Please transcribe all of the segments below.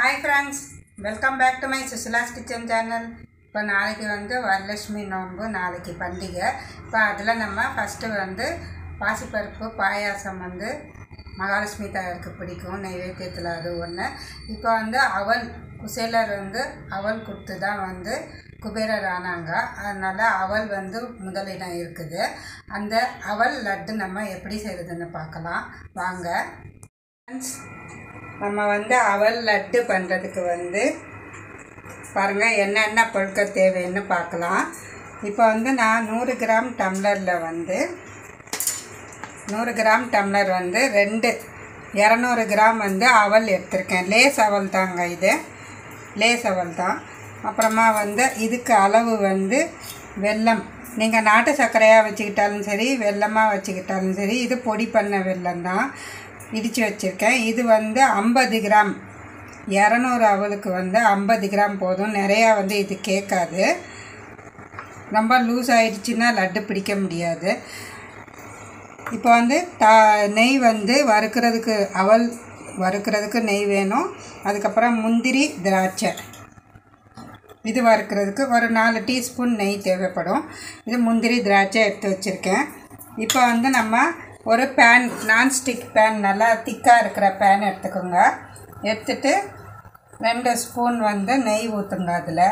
hi friends welcome back to my Susila's kitchen channel இப்போ நாளைக்கு வந்து வரலட்சுமி நோன்பு நாளைக்கு பண்டிகை இப்போ அதில் நம்ம ஃபஸ்ட்டு வந்து பாசிப்பருப்பு பாயாசம் வந்து மகாலட்சுமி தாயாருக்கு பிடிக்கும் நைவேத்தியத்தில் அது ஒன்று இப்போ வந்து அவல் குசேலர் வந்து அவல் கொடுத்து தான் வந்து குபேரர் ஆனாங்க அதனால் அவல் வந்து முதலிடம் இருக்குது அந்த அவல் லட்டு நம்ம எப்படி செய்கிறதுன்னு பார்க்கலாம் வாங்க ஃப்ரெண்ட்ஸ் நம்ம வந்து அவல் லட்டு பண்ணுறதுக்கு வந்து பாருங்கள் என்னென்ன பொருட்கள் தேவைன்னு பார்க்கலாம் இப்போ வந்து நான் நூறு கிராம் டம்ளரில் வந்து நூறு கிராம் டம்ளர் வந்து ரெண்டு இரநூறு கிராம் வந்து அவல் எடுத்திருக்கேன் லேஸ் அவல் தாங்க இது லேஸ் அவல் தான் அப்புறமா வந்து இதுக்கு அளவு வந்து வெல்லம் நீங்கள் நாட்டு சர்க்கரையாக வச்சுக்கிட்டாலும் சரி வெல்லமாக வச்சுக்கிட்டாலும் சரி இது பொடி பண்ண வெல்லம் தான் இடித்து வச்சுருக்கேன் இது வந்து ஐம்பது கிராம் இரநூறு அவலுக்கு வந்து ஐம்பது கிராம் போதும் நிறையா வந்து இது கேட்காது ரொம்ப லூஸ் ஆயிடுச்சுன்னா லட்டு பிடிக்க முடியாது இப்போ வந்து தா நெய் வந்து வறுக்கிறதுக்கு அவல் வறுக்கிறதுக்கு நெய் வேணும் அதுக்கப்புறம் முந்திரி திராட்சை இது வறுக்கிறதுக்கு ஒரு நாலு டீஸ்பூன் நெய் தேவைப்படும் இது முந்திரி திராட்சை எடுத்து வச்சுருக்கேன் இப்போ வந்து நம்ம ஒரு பேன் நான்ஸ்டிக் பேன் நல்லா திக்காக இருக்கிற பேன் எடுத்துக்கோங்க எடுத்துட்டு ரெண்டு ஸ்பூன் வந்து நெய் ஊற்றுங்க அதில்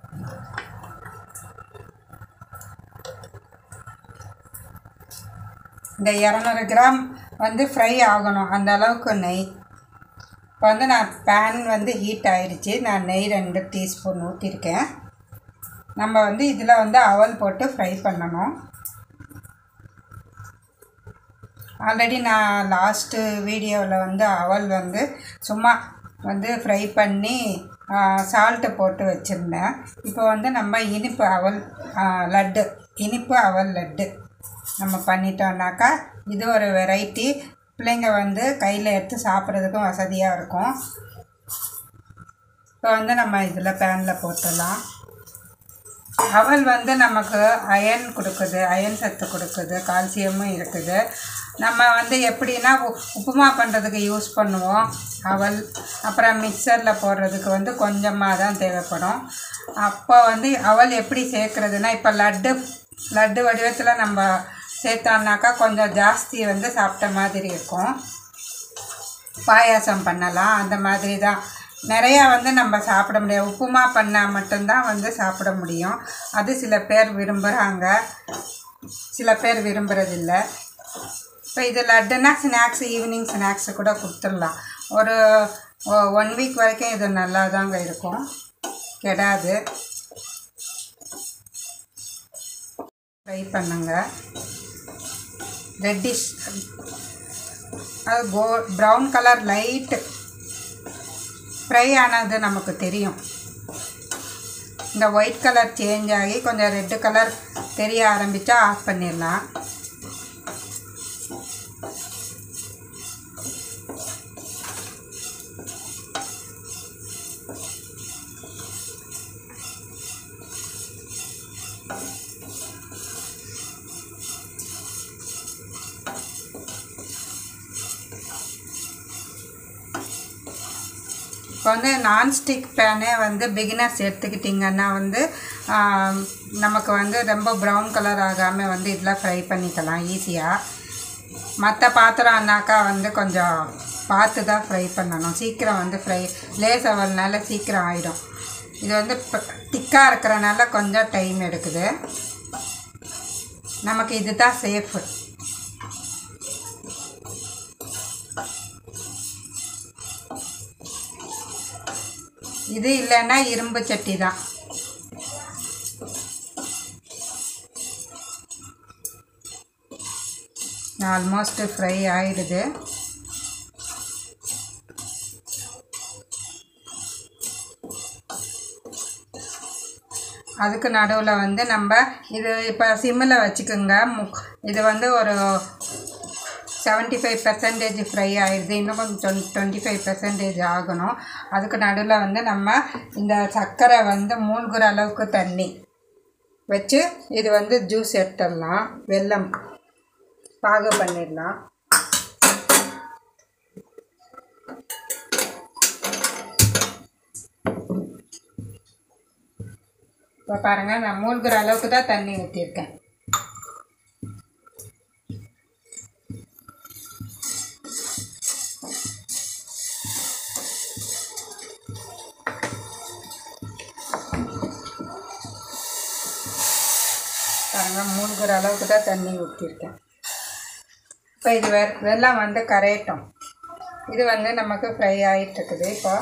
இந்த இரநூறு கிராம் வந்து ஃப்ரை ஆகணும் அந்த அளவுக்கு நெய் இப்போ வந்து நான் பேன் வந்து ஹீட் ஆயிடுச்சு நான் நெய் ரெண்டு டீஸ்பூன் ஊற்றிருக்கேன் நம்ம வந்து இதில் வந்து அவல் போட்டு ஃப்ரை பண்ணணும் ஆல்ரெடி நான் லாஸ்ட்டு வீடியோவில் வந்து அவல் வந்து சும்மா வந்து ஃப்ரை பண்ணி சால்ட்டு போட்டு வச்சுருந்தேன் இப்போ வந்து நம்ம இனிப்பு அவல் லட்டு இனிப்பு அவல் லட்டு நம்ம பண்ணிட்டோம்னாக்கா இது ஒரு வெரைட்டி பிள்ளைங்க வந்து கையில் எடுத்து சாப்பிட்றதுக்கும் வசதியாக இருக்கும் இப்போ வந்து நம்ம இதில் பேனில் போட்டுடலாம் அவல் வந்து நமக்கு அயன் கொடுக்குது அயன் சத்து கொடுக்குது கால்சியமும் இருக்குது நம்ம வந்து எப்படின்னா உ- உப்புமா பண்ணுறதுக்கு யூஸ் பண்ணுவோம் அவல் அப்புறம் மிக்சரில் போடுறதுக்கு வந்து கொஞ்சமாக தான் தேவைப்படும் அப்போ வந்து அவல் எப்படி சேர்க்குறதுனா இப்போ லட்டு லட்டு வடிவத்தில் நம்ம சேர்த்தோம்னாக்கா கொஞ்சம் ஜாஸ்தி வந்து சாப்பிட்ட மாதிரி இருக்கும் பாயாசம் பண்ணலாம் அந்த மாதிரி தான் நிறையா வந்து நம்ம சாப்பிட முடியாது உப்புமா பண்ணால் மட்டும்தான் வந்து சாப்பிட முடியும் அது சில பேர் விரும்புகிறாங்க சில பேர் விரும்புகிறதில்ல இப்போ இது லட்டுனா ஸ்நாக்ஸ் ஈவினிங் ஸ்நாக்ஸு கூட கொடுத்துடலாம் ஒரு ஒன் வீக் வரைக்கும் இது நல்லா தாங்க இருக்கும் கெடாது ட்ரை பண்ணுங்க ரெட்டிஷ் அது go brown colour light fry ஆனது நமக்கு தெரியும் இந்த ஒயிட் கலர் சேஞ்ச் ஆகி கொஞ்சம் ரெட்டு கலர் தெரிய ஆரம்பித்தா ஆஃப் பண்ணிடலாம் இப்போ வந்து நான்ஸ்டிக் பேனே வந்து பிகினர்ஸ் எடுத்துக்கிட்டிங்கன்னா வந்து ஆம், நமக்கு வந்து ரொம்ப ப்ரௌன் கலர் ஆகாமல் வந்து இதில் ஃப்ரை பண்ணிக்கலாம் ஈஸியாக மற்ற பாத்திரம்னாக்கா வந்து கொஞ்சம் பார்த்து தான் ஃப்ரை பண்ணணும் சீக்கிரம் வந்து ஃப்ரை லேஸ் அவல்னால சீக்கிரம் ஆகிடும் இது வந்து திக்காக இருக்கிறனால கொஞ்சம் டைம் எடுக்குது நமக்கு இதுதான் சேஃபு இது இல்லைன்னா இரும்பு சட்டி தான் ஆல்மோஸ்ட் ஃப்ரை ஆயிடுது அதுக்கு நடுவில் வந்து நம்ம இது இப்போ சிம்மில் வச்சுக்கோங்க மு- இது வந்து ஒரு செவன்ட்டி ஃபைவ் பர்சன்டேஜ் ஃப்ரை ஆயிடுது இன்னும் கொஞ்சம் டுவென் டுவெண்ட்டி ஃபைவ் பர்சன்டேஜ் ஆகணும் அதுக்கு நடுவில் வந்து நம்ம இந்த சர்க்கரை வந்து மூழ்கிற அளவுக்கு தண்ணி வச்சு இது வந்து ஜூஸ் எடுத்துடலாம் வெல்லம் பாகு பண்ணிடலாம் இப்போ பாருங்கள் நான் மூழ்கிற அளவுக்கு தான் தண்ணி ஊற்றிருக்கேன் பாருங்கள் மூழ்கிற அளவுக்கு தான் தண்ணி ஊற்றிருக்கேன் இப்போ இது வெ வெள்ளம் வந்து கரையட்டும் இது வந்து நமக்கு ஃப்ரை ஆகிட்டு இருக்குது இப்போ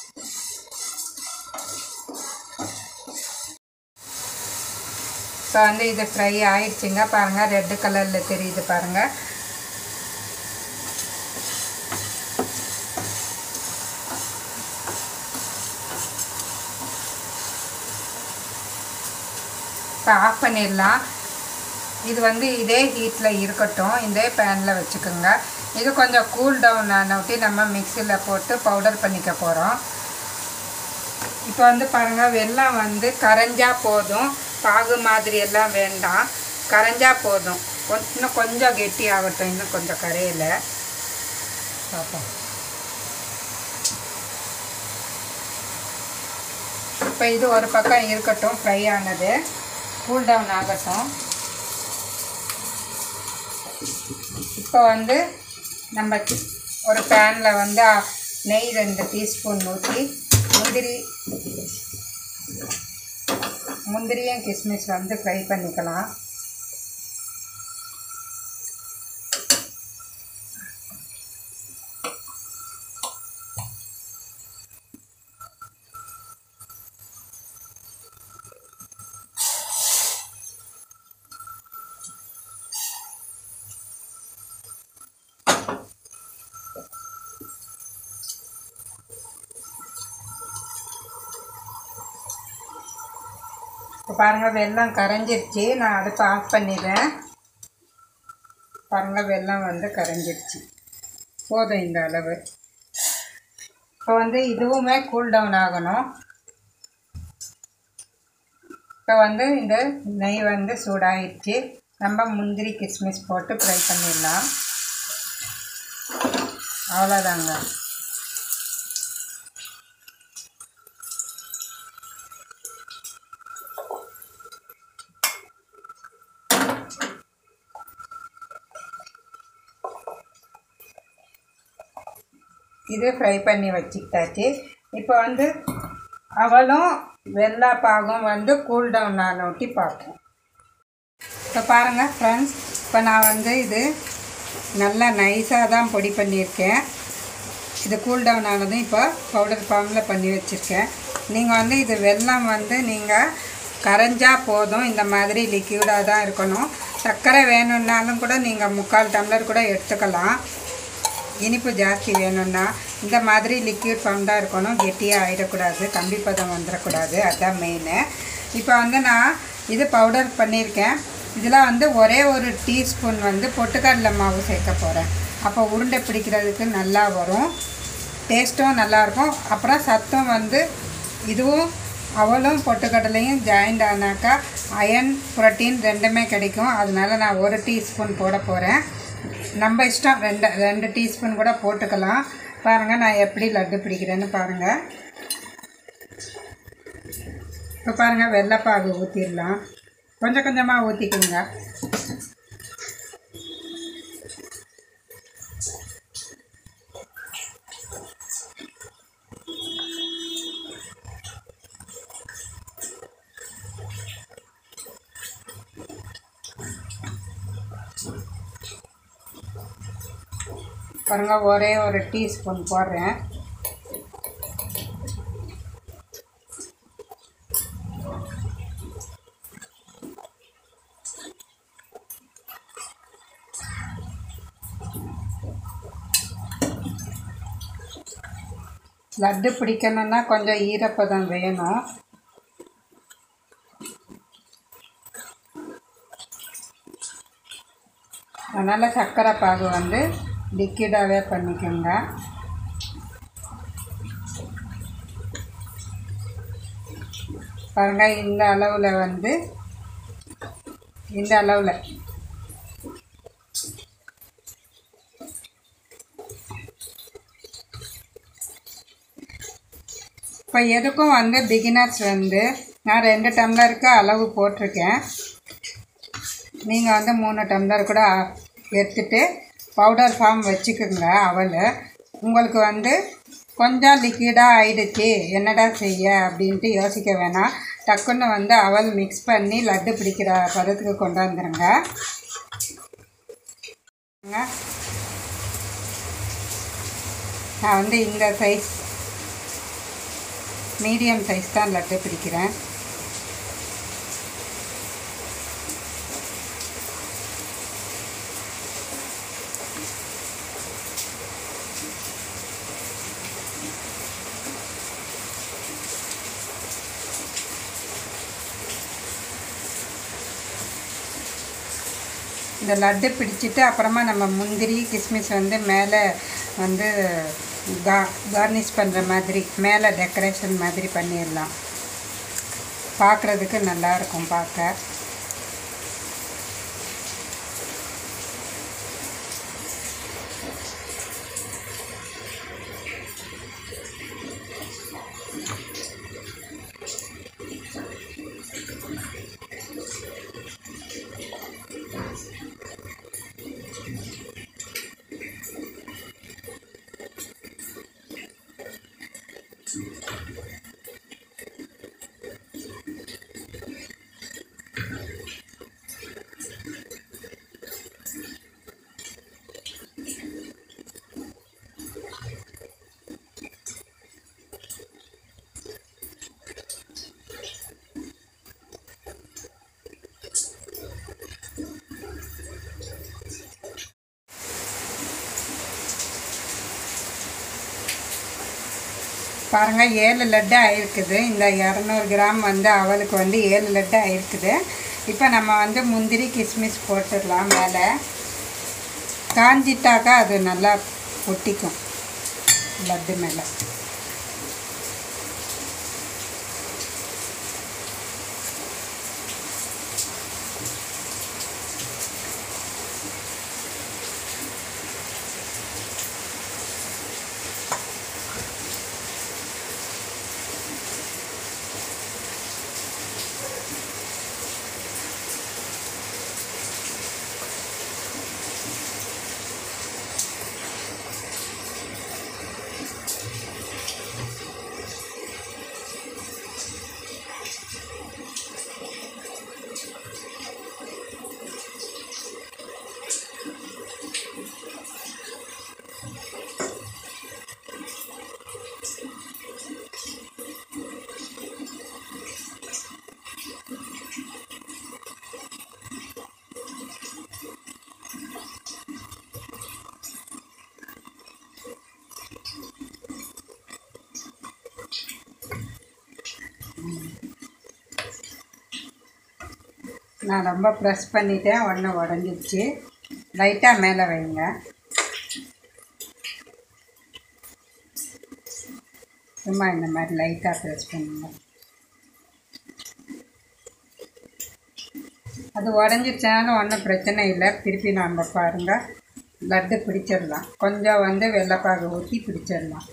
இப்போ வந்து இது ஃப்ரை ஆயிடுச்சுங்க பாருங்கள் ரெட்டு கலரில் தெரியுது பாருங்கள் இப்போ ஆஃப் பண்ணிடலாம் இது வந்து இதே ஹீட்டில் இருக்கட்டும் இதே பேனில் வச்சுக்கோங்க இது கொஞ்சம் கூல் டவுன் ஆனவுட்டி நம்ம மிக்சியில் போட்டு பவுடர் பண்ணிக்க போகிறோம் இப்போ வந்து பாருங்கள் வெல்லம் வந்து கரைஞ்சா போதும் பாகு மாதிரி எல்லாம் வேண்டாம் கரைஞ்சா போதும் கொ- இன்னும் கொஞ்சம் கெட்டி ஆகட்டும் இன்னும் கொஞ்சம் கரையல பார்ப்போம் இப்போ இது ஒரு பக்கம் இருக்கட்டும் ஃப்ரை ஆனது கூல் டவுன் ஆகட்டும் இப்போ வந்து நம்ம ஒரு பேனில் வந்து அ- நெய் ரெண்டு டீஸ்பூன் ஊற்றி முந்திரி முந்திரியும் கிஸ்மிஸ் வந்து ஃப்ரை பண்ணிக்கலாம் இப்போ பாருங்கள் வெல்லம் கரைஞ்சிருச்சு நான் அடுப்பை ஆஃப் பண்ணிடுறேன் பாருங்கள் வெல்லம் வந்து கரைஞ்சிருச்சு போதும் இந்த அளவு இப்போ வந்து இதுவுமே கூல் டவுன் ஆகணும் இப்போ வந்து இந்த நெய் வந்து சூடாயிடுச்சு நம்ம முந்திரி கிஸ்மிஸ் போட்டு ஃப்ரை பண்ணிடலாம் அவ்வளோதாங்க இது ஃப்ரை பண்ணி வச்சுக்கிட்டாச்சு இப்போ வந்து அவளும் வெள்ளை பாகும் வந்து கூல் டவுன் ஆனோட்டி பார்ப்போம் இப்போ பாருங்கள் ஃப்ரெண்ட்ஸ் இப்போ நான் வந்து இது நல்லா நைஸாக தான் பொடி பண்ணியிருக்கேன் இது கூல் டவுன் ஆனதும் இப்போ பவுடர் ஃபார்மில் பண்ணி வச்சுருக்கேன் நீங்கள் வந்து இது வெல்லம் வந்து நீங்கள் கரைஞ்சா போதும் இந்த மாதிரி லிக்யூடாக தான் இருக்கணும் சர்க்கரை வேணும்னாலும் கூட நீங்கள் முக்கால் டம்ளர் கூட எடுத்துக்கலாம் இனிப்பு ஜாஸ்தி வேணும்னா இந்த மாதிரி லிக்யூட் ஃபார்ம் தான் இருக்கணும் கெட்டியாக ஆகிடக்கூடாது கம்பி பதம் வந்துடக்கூடாது அதுதான் மெயினு இப்போ வந்து நான் இது பவுடர் பண்ணியிருக்கேன் இதில் வந்து ஒரே ஒரு டீஸ்பூன் வந்து பொட்டுக்கடலை மாவு சேர்க்க போகிறேன் அப்போ உருண்டை பிடிக்கிறதுக்கு நல்லா வரும் டேஸ்ட்டும் நல்லாயிருக்கும் அப்புறம் சத்தும் வந்து இதுவும் அவளும் பொட்டுக்கடலையும் ஜாயிண்ட் ஆனாக்கா அயன் புரோட்டீன் ரெண்டுமே கிடைக்கும் அதனால நான் ஒரு டீஸ்பூன் போட போகிறேன் நம்ம இஷ்டம் ரெண்டு ரெண்டு டீஸ்பூன் கூட போட்டுக்கலாம் பாருங்கள் நான் எப்படி லட்டு பிடிக்கிறேன்னு பாருங்கள் இப்போ பாருங்கள் வெள்ளைப்பாகு ஊற்றிடலாம் கொஞ்சம் கொஞ்சமாக ஊற்றிக்குங்க பாருங்க ஒரே ஒரு டீஸ்பூன் போடுறேன் லட்டு பிடிக்கணும்னா கொஞ்சம் ஈரப்பதம் வேணும் அதனால் சர்க்கரை பாகு வந்து லிக்விடாகவே பண்ணிக்கோங்க பாருங்க இந்த அளவில் வந்து இந்த அளவில் இப்போ எதுக்கும் வந்து பிகினர்ஸ் வந்து நான் ரெண்டு டம்ளருக்கு அளவு போட்டிருக்கேன் நீங்கள் வந்து மூணு டம்ளர் கூட எடுத்துட்டு பவுடர் ஃபார்ம் வச்சுக்கோங்க அவல் உங்களுக்கு வந்து கொஞ்சம் லிக்விடாக ஆயிடுச்சு என்னடா செய்ய அப்படின்ட்டு யோசிக்க வேணாம் டக்குன்னு வந்து அவல் மிக்ஸ் பண்ணி லட்டு பிடிக்கிற பதத்துக்கு கொண்டு வந்துடுங்க நான் வந்து இந்த சைஸ் மீடியம் சைஸ் தான் லட்டு பிடிக்கிறேன் இந்த லட்டு பிடிச்சிட்டு அப்புறமா நம்ம முந்திரி கிஸ்மிஸ் வந்து மேலே வந்து கா கார்னிஷ் பண்ணுற மாதிரி மேலே டெக்கரேஷன் மாதிரி பண்ணிடலாம் பார்க்குறதுக்கு நல்லாயிருக்கும் பார்க்க பாருங்கள் ஏழு லட்டு ஆயிருக்குது இந்த இரநூறு கிராம் வந்து அவளுக்கு வந்து ஏழு லட்டு ஆயிருக்குது இப்போ நம்ம வந்து முந்திரி கிஸ்மிஸ் போட்டுடலாம் மேலே காஞ்சிட்டாக்கா அது நல்லா ஒட்டிக்கும் லட்டு மேலே நான் ரொம்ப ப்ரெஸ் பண்ணிட்டேன் ஒன்று உடஞ்சிருச்சு லைட்டாக மேலே வைங்க சும்மா இந்த மாதிரி லைட்டாக ப்ரெஸ் பண்ணுங்க அது உடஞ்சிருச்சாலும் ஒன்றும் பிரச்சனை இல்லை திருப்பி நம்ம பாருங்கள் லட்டு பிடிச்சிடலாம் கொஞ்சம் வந்து வெள்ளைப்பாகு ஊற்றி பிடிச்சிடலாம்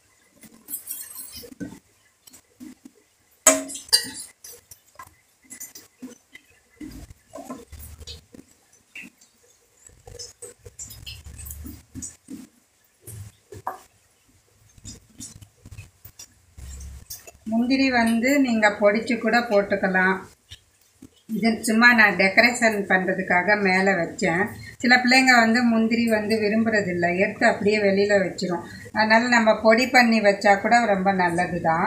முந்திரி வந்து நீங்கள் பொடிச்சு கூட போட்டுக்கலாம் இது சும்மா நான் டெக்கரேஷன் பண்ணுறதுக்காக மேலே வச்சேன் சில பிள்ளைங்க வந்து முந்திரி வந்து விரும்புறதில்ல எடுத்து அப்படியே வெளியில் வச்சிரும் அதனால் நம்ம பொடி பண்ணி வச்சா கூட ரொம்ப நல்லது தான்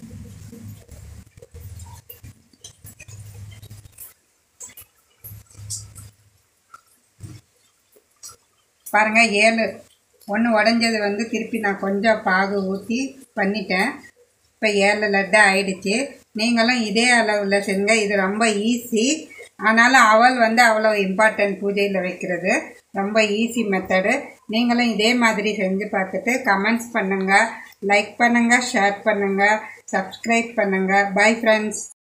பாருங்கள் ஏழு ஒன்று உடஞ்சது வந்து திருப்பி நான் கொஞ்சம் பாகு ஊற்றி பண்ணிட்டேன் இப்போ ஏழு லட்டு ஆயிடுச்சு நீங்களும் இதே அளவில் செஞ்சு இது ரொம்ப ஈஸி ஆனாலும் அவல் வந்து அவ்வளோ இம்பார்ட்டன்ட் பூஜையில் வைக்கிறது ரொம்ப ஈஸி மெத்தடு நீங்களும் இதே மாதிரி செஞ்சு பார்த்துட்டு கமெண்ட்ஸ் பண்ணுங்கள் லைக் பண்ணுங்கள் ஷேர் பண்ணுங்கள் சப்ஸ்கிரைப் பண்ணுங்கள் பை ஃப்ரெண்ட்ஸ்